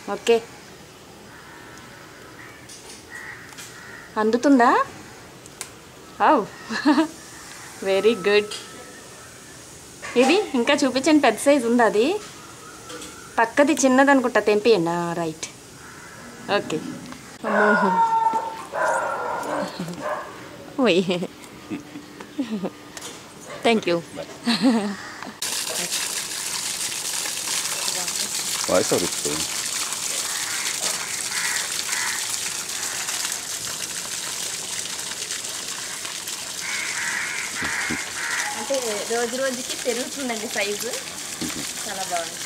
okay అందుతుందా ఔ very good ఇది ఇంకా చూపించండి పెద్ద సైజు ఉందా అది పక్కది చిన్నది అనుకుంటా తెంపియండి రైట్ ఓకే ఓయ్ థ్యాంక్ యూ వాయిస్ ఓవర్ ఇస్తుంది అంటే రోజు రోజుకి పెరుగుతుందండి సైజు చాలా బాగుంది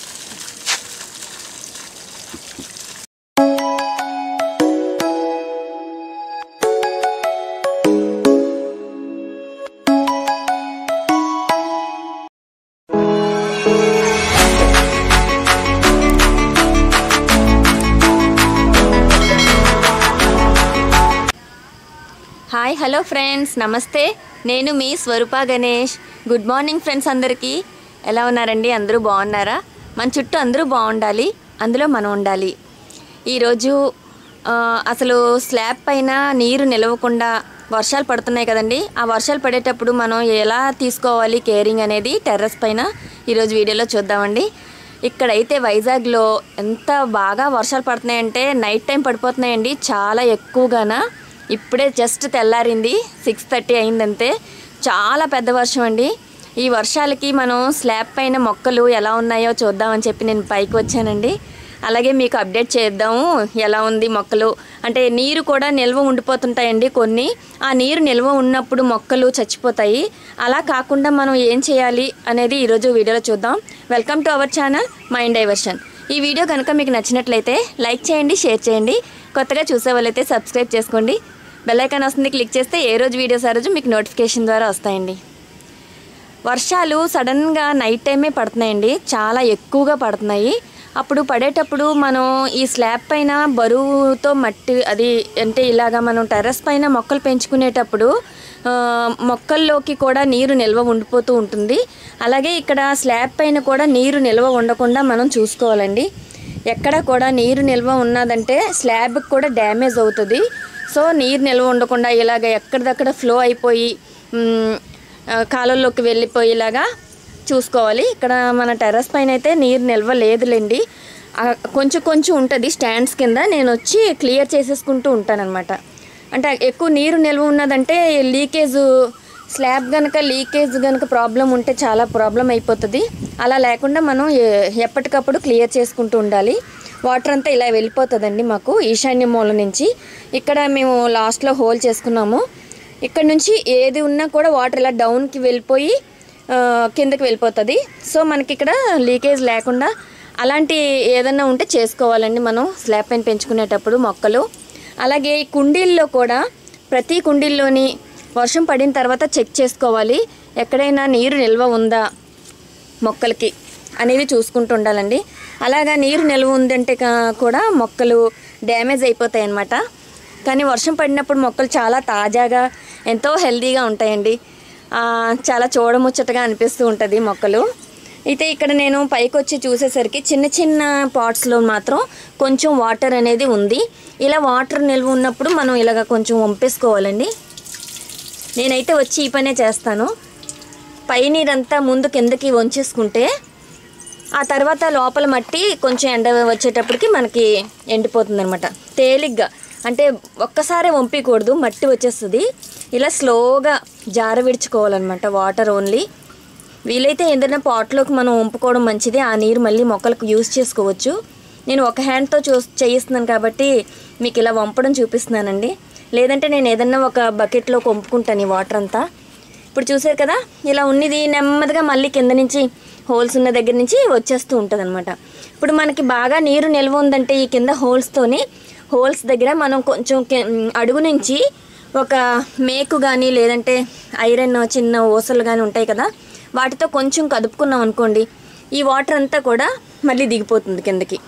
హాయ్ హలో ఫ్రెండ్స్ నమస్తే నేను మీ Swaroopa Ganesh good morning friends అందరికీ ఎలా ఉన్నారండి అందరూ బాగున్నారా మన చుట్టూ అందరూ బాగుండాలి అందులో మనం ఉండాలి ఈరోజు ఆ, అసలు స్లాబ్ పైన నీరు నిలవకుండా వర్షాలు పడుతున్నాయి కదండి ఆ వర్షాలు పడేటప్పుడు మనం ఎలా తీసుకోవాలి కేరింగ్ అనేది టెర్రస్ పైన ఈరోజు వీడియోలో చూద్దామండి ఇక్కడైతే వైజాగ్లో ఎంత బాగా వర్షాలు పడుతున్నాయంటే నైట్ టైం పడిపోతున్నాయండి చాలా ఎక్కువగాన ఇప్పుడే జస్ట్ తెల్లారింది సిక్స్ థర్టీ అయిందంతే చాలా పెద్ద వర్షం అండి ఈ వర్షాలకి మనం స్లాబ్ పైన మొక్కలు ఎలా ఉన్నాయో చూద్దామని చెప్పి నేను పైకి వచ్చానండి అలాగే మీకు అప్డేట్ చేద్దాము ఎలా ఉంది మొక్కలు అంటే నీరు కూడా నిల్వ ఉండిపోతుంటాయండి కొన్ని ఆ నీరు నిల్వ ఉన్నప్పుడు మొక్కలు చచ్చిపోతాయి అలా కాకుండా మనం ఏం చేయాలి అనేది ఈరోజు వీడియోలో చూద్దాం welcome to our channel mind diversion ఈ వీడియో కనుక మీకు నచ్చినట్లయితే లైక్ చేయండి షేర్ చేయండి కొత్తగా చూసే వాళ్ళైతే సబ్స్క్రైబ్ చేసుకోండి బెల్ ఐకాన్ వస్తుంది క్లిక్ చేస్తే ఏ రోజు వీడియోస్ ఆ రోజు మీకు నోటిఫికేషన్ ద్వారా వస్తాయండి వర్షాలు సడన్గా నైట్ టైమే పడుతున్నాయండి చాలా ఎక్కువగా పడుతున్నాయి అప్పుడు పడేటప్పుడు మనం ఈ స్లాబ్ పైన బరువుతో మట్టి అది అంటే ఇలాగా మనం టెర్రస్ పైన మొక్కలు పెంచుకునేటప్పుడు ఆ, మొక్కల్లోకి కూడా నీరు నిల్వ ఉండిపోతూ ఉంటుంది అలాగే ఇక్కడ స్లాబ్ పైన కూడా నీరు నిల్వ ఉండకుండా మనం చూసుకోవాలండి ఎక్కడ కూడా నీరు నిల్వ ఉన్నదంటే స్లాబ్కి కూడా డ్యామేజ్ అవుతుంది సో నీరు నిల్వ ఉండకుండా ఇలాగ ఎక్కడిదక్కడ ఫ్లో అయిపోయి మ్, ఆ, కాలువల్లోకి వెళ్ళిపోయేలాగా చూసుకోవాలి ఇక్కడ మన టెర్రస్ పైన అయితే నీరు నిల్వ లేదులేండి ఆ, కొంచెం కొంచెం ఉంటుంది స్టాండ్స్ కింద నేను వచ్చి క్లియర్ చేసేసుకుంటూ ఉంటానన్నమాట అంటే ఎక్కువ నీరు నిల్వ ఉన్నదంటే లీకేజ్ స్లాబ్ కనుక లీకేజ్ కనుక ప్రాబ్లం ఉంటే చాలా ప్రాబ్లం అయిపోతుంది అలా లేకుండా మనం ఎ- ఎప్పటికప్పుడు క్లియర్ చేసుకుంటూ ఉండాలి వాటర్ అంతా ఇలా వెళ్ళిపోతుందండి మాకు ఈశాన్య మూల నుంచి ఇక్కడ మేము లాస్ట్లో హోల్ చేసుకున్నాము ఇక్కడ నుంచి ఏది ఉన్నా కూడా వాటర్ ఇలా డౌన్కి వెళ్ళిపోయి ఆ, కిందకి వెళ్ళిపోతుంది సో మనకి ఇక్కడ లీకేజ్ లేకుండా అలాంటి ఏదన్నా ఉంటే చేసుకోవాలండి మనం స్లాబ్ పైన పెంచుకునేటప్పుడు మొక్కలు అలాగే ఈ కుండీల్లో కూడా ప్రతి కుండీల్లోని వర్షం పడిన తర్వాత చెక్ చేసుకోవాలి ఎక్కడైనా నీరు నిల్వ ఉందా మొక్కలకి అనేది చూసుకుంటూ ఉండాలండి అలాగా నీరు నిల్వ ఉందంటే కా- కూడా మొక్కలు డ్యామేజ్ అయిపోతాయి అన్నమాట కానీ వర్షం పడినప్పుడు మొక్కలు చాలా తాజాగా ఎంతో హెల్తీగా ఉంటాయండి ఆ, చాలా చూడముచ్చటగా అనిపిస్తూ ఉంటుంది మొక్కలు అయితే ఇక్కడ నేను పైకి వచ్చి చూసేసరికి చిన్న చిన్న పాట్స్లో మాత్రం కొంచెం వాటర్ అనేది ఉంది ఇలా వాటర్ నిల్వ ఉన్నప్పుడు మనం ఇలాగ కొంచెం వంపేసుకోవాలండి నేనైతే వచ్చి ఈ పనే చేస్తాను పై నీరంతా ముందు కిందకి వంచేసుకుంటే ఆ తర్వాత లోపల మట్టి కొంచెం ఎండ వచ్చేటప్పటికి మనకి ఎండిపోతుంది అనమాట తేలిగ్గా అంటే ఒక్కసారి వంపకూడదు మట్టి వచ్చేస్తుంది ఇలా స్లోగా జార విడుచుకోవాలన్నమాట వాటర్ ఓన్లీ వీలైతే ఏదైనా పాట్లోకి మనం వంపుకోవడం మంచిది ఆ నీరు మళ్ళీ మొక్కలకు యూజ్ చేసుకోవచ్చు నేను ఒక హ్యాండ్తో చూ చేయిస్తున్నాను కాబట్టి మీకు ఇలా వంపడం చూపిస్తున్నానండి లేదంటే నేను ఏదన్నా ఒక బకెట్లోకి వంపుకుంటాను ఈ వాటర్ అంతా ఇప్పుడు చూసారు కదా ఇలా ఉన్నది నెమ్మదిగా మళ్ళీ కింద నుంచి హోల్స్ ఉన్న దగ్గర నుంచి వచ్చేస్తూ ఉంటుంది అనమాట ఇప్పుడు మనకి బాగా నీరు నిల్వ ఉందంటే ఈ కింద హోల్స్తోని హోల్స్ దగ్గర మనం కొంచెం కి- అడుగు నుంచి ఒక మేకు కానీ లేదంటే ఐరన్ చిన్న ఊసలు కానీ ఉంటాయి కదా వాటితో కొంచెం కదుపుకున్నాం అనుకోండి ఈ వాటర్ అంతా కూడా మళ్ళీ దిగిపోతుంది కిందకి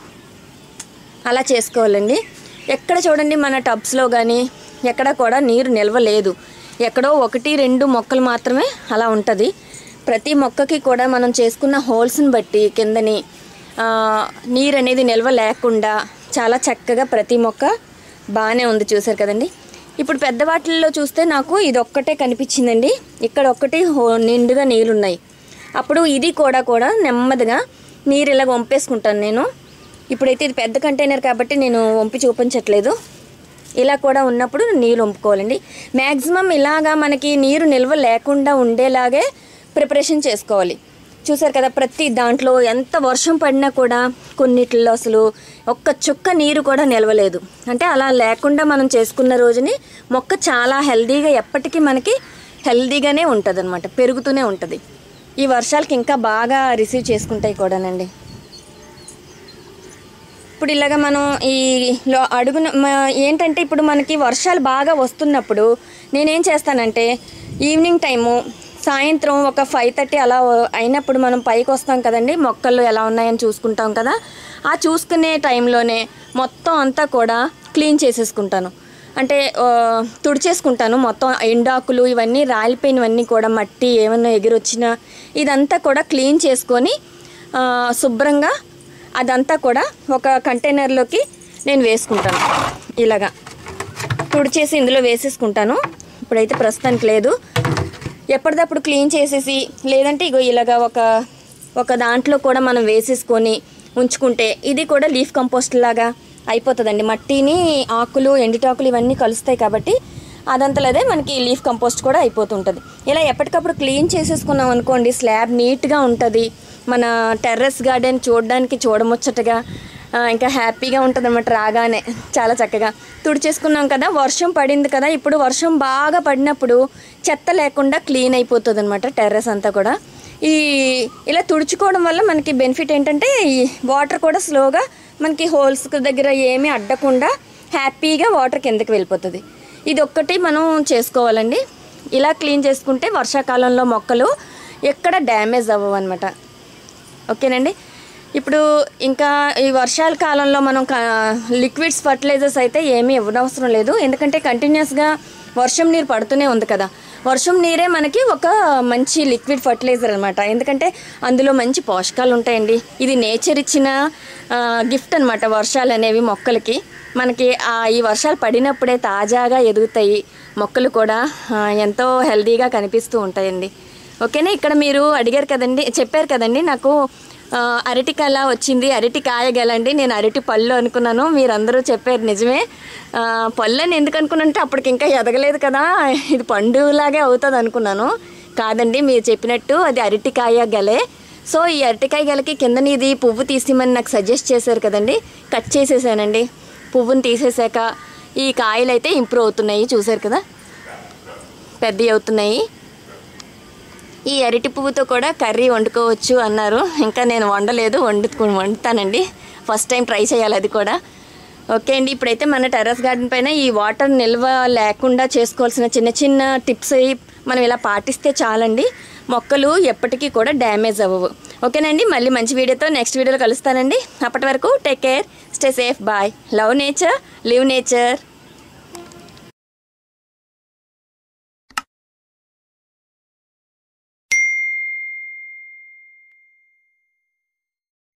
అలా చేసుకోవాలండి ఎక్కడ చూడండి మన టబ్స్లో కానీ ఎక్కడ కూడా నీరు నిల్వ లేదు ఎక్కడో ఒకటి రెండు మొక్కలు మాత్రమే అలా ఉంటుంది ప్రతి మొక్కకి కూడా మనం చేసుకున్న హోల్స్ని బట్టి కిందని ఆ, నీరు అనేది నిల్వ లేకుండా చాలా చక్కగా ప్రతి మొక్క బాగానే ఉంది చూసారు కదండి ఇప్పుడు పెద్ద వాటిల్లో చూస్తే నాకు ఇది ఒక్కటే కనిపించిందండి ఇక్కడ ఒక్కటి హో- నిండుగా నీళ్ళు ఉన్నాయి అప్పుడు ఇది కూడా కూడా నెమ్మదిగా నీరు ఇలా వంపేసుకుంటాను నేను ఇప్పుడైతే ఇది పెద్ద కంటైనర్ కాబట్టి నేను వంపి చూపించట్లేదు ఇలా కూడా ఉన్నప్పుడు నీరు వంపుకోవాలండి మ్యాక్సిమం ఇలాగా మనకి నీరు నిల్వ లేకుండా ఉండేలాగే ప్రిపరేషన్ చేసుకోవాలి చూసారు కదా ప్రతి దాంట్లో ఎంత వర్షం పడినా కూడా కొన్నిట్లో అసలు ఒక్క చుక్క నీరు కూడా నిలవలేదు అంటే అలా లేకుండా మనం చేసుకున్న రోజుని మొక్క చాలా హెల్దీగా ఎప్పటికీ మనకి హెల్దీగానే ఉంటుంది అనమాట పెరుగుతూనే ఉంటుంది ఈ వర్షాలకి ఇంకా బాగా రిసీవ్ చేసుకుంటాయి కూడానండి ఇప్పుడు ఇలాగ మనం ఈ లో అడుగున మ- ఏంటంటే ఇప్పుడు మనకి వర్షాలు బాగా వస్తున్నప్పుడు నేనేం చేస్తానంటే ఈవినింగ్ టైము సాయంత్రం ఒక ఫైవ్ థర్టీ అలా అయినప్పుడు మనం పైకి వస్తాం కదండి మొక్కలు ఎలా ఉన్నాయని చూసుకుంటాం కదా ఆ చూసుకునే టైంలోనే మొత్తం అంతా కూడా క్లీన్ చేసేసుకుంటాను అంటే ఆ, తుడిచేసుకుంటాను మొత్తం ఎండాకులు ఇవన్నీ రాలిపోయినవన్నీ కూడా మట్టి ఏమన్నా ఎగిరొచ్చినా ఇదంతా కూడా క్లీన్ చేసుకొని ఆ, శుభ్రంగా అదంతా కూడా ఒక కంటైనర్లోకి నేను వేసుకుంటాను ఇలాగా తుడిచేసి ఇందులో వేసేసుకుంటాను ఇప్పుడైతే ప్రస్తుతానికి లేదు ఎప్పటిదప్పుడు క్లీన్ చేసేసి లేదంటే ఇగో ఇలాగా ఒక ఒక దాంట్లో కూడా మనం వేసేసుకొని ఉంచుకుంటే ఇది కూడా లీఫ్ కంపోస్ట్ లాగా అయిపోతుందండి మట్టిని ఆకులు ఎండిటాకులు ఇవన్నీ కలుస్తాయి కాబట్టి అదంతలదే మనకి లీఫ్ కంపోస్ట్ కూడా అయిపోతుంటుంది ఇలా ఎప్పటికప్పుడు క్లీన్ చేసేసుకున్నాం అనుకోండి స్లాబ్ నీట్గా ఉంటుంది మన టెర్రస్ గార్డెన్ చూడడానికి చూడముచ్చటగా ఆ, ఇంకా హ్యాపీగా ఉంటుంది అనమాట రాగానే చాలా చక్కగా తుడిచేసుకున్నాం కదా వర్షం పడింది కదా ఇప్పుడు వర్షం బాగా పడినప్పుడు చెత్త లేకుండా క్లీన్ అయిపోతుంది అనమాట టెర్రస్ అంతా కూడా ఈ ఇలా తుడుచుకోవడం వల్ల మనకి బెనిఫిట్ ఏంటంటే ఈ వాటర్ కూడా స్లోగా మనకి హోల్స్ దగ్గర ఏమీ అడ్డకుండా హ్యాపీగా వాటర్ కిందకి వెళ్ళిపోతుంది ఇది ఒక్కటి మనం చేసుకోవాలండి ఇలా క్లీన్ చేసుకుంటే వర్షాకాలంలో మొక్కలు ఎక్కడ డ్యామేజ్ అవ్వవు అనమాట ఓకేనండి ఇప్పుడు ఇంకా ఈ వర్షాల కాలంలో మనం లిక్విడ్స్ ఫర్టిలైజర్స్ అయితే ఏమీ ఇవ్వనవసరం లేదు ఎందుకంటే కంటిన్యూస్గా వర్షం నీరు పడుతూనే ఉంది కదా వర్షం నీరే మనకి ఒక మంచి లిక్విడ్ ఫర్టిలైజర్ అనమాట ఎందుకంటే అందులో మంచి పోషకాలు ఉంటాయండి ఇది నేచర్ ఇచ్చిన గిఫ్ట్ అనమాట వర్షాలు అనేవి మొక్కలకి మనకి ఆ ఈ వర్షాలు పడినప్పుడే తాజాగా ఎదుగుతాయి మొక్కలు కూడా ఆ, ఎంతో హెల్దీగా కనిపిస్తూ ఉంటాయండి ఓకేనా ఇక్కడ మీరు అడిగారు కదండి చెప్పారు కదండి నాకు ఆ, అరటికాయ వచ్చింది అరటి కాయ గలండి నేను అరటి పళ్ళు అనుకున్నాను మీరందరూ చెప్పారు నిజమే ఆ, పళ్ళు అని ఎందుకు అనుకున్నానంటే అప్పటికి ఇంకా ఎదగలేదు కదా ఇది పండులాగే అవుతుంది అనుకున్నాను కాదండి మీరు చెప్పినట్టు అది అరటికాయ గలే సో ఈ అరటికాయ గలకి కిందని ఇది పువ్వు తీసిమని నాకు సజెస్ట్ చేశారు కదండి కట్ చేసేసానండి పువ్వుని తీసేసాక ఈ కాయలు అయితే ఇంప్రూవ్ అవుతున్నాయి చూశారు కదా పెద్దవి అవుతున్నాయి ఈ అరటి పువ్వుతో కూడా కర్రీ వండుకోవచ్చు అన్నారు ఇంకా నేను వండలేదు వండు వండుతానండి ఫస్ట్ టైం ట్రై చేయాలి అది కూడా ఓకే అండి ఇప్పుడైతే మన టెర్రస్ గార్డెన్ పైన ఈ వాటర్ నిల్వ లేకుండా చేసుకోవాల్సిన చిన్న చిన్న టిప్స్ మనం ఇలా పాటిస్తే చాలండి మొక్కలు ఎప్పటికీ కూడా డ్యామేజ్ అవ్వవు ఓకేనండి మళ్ళీ మంచి వీడియోతో నెక్స్ట్ వీడియోలో కలుస్తానండి అప్పటి వరకు take care stay safe bye love nature live nature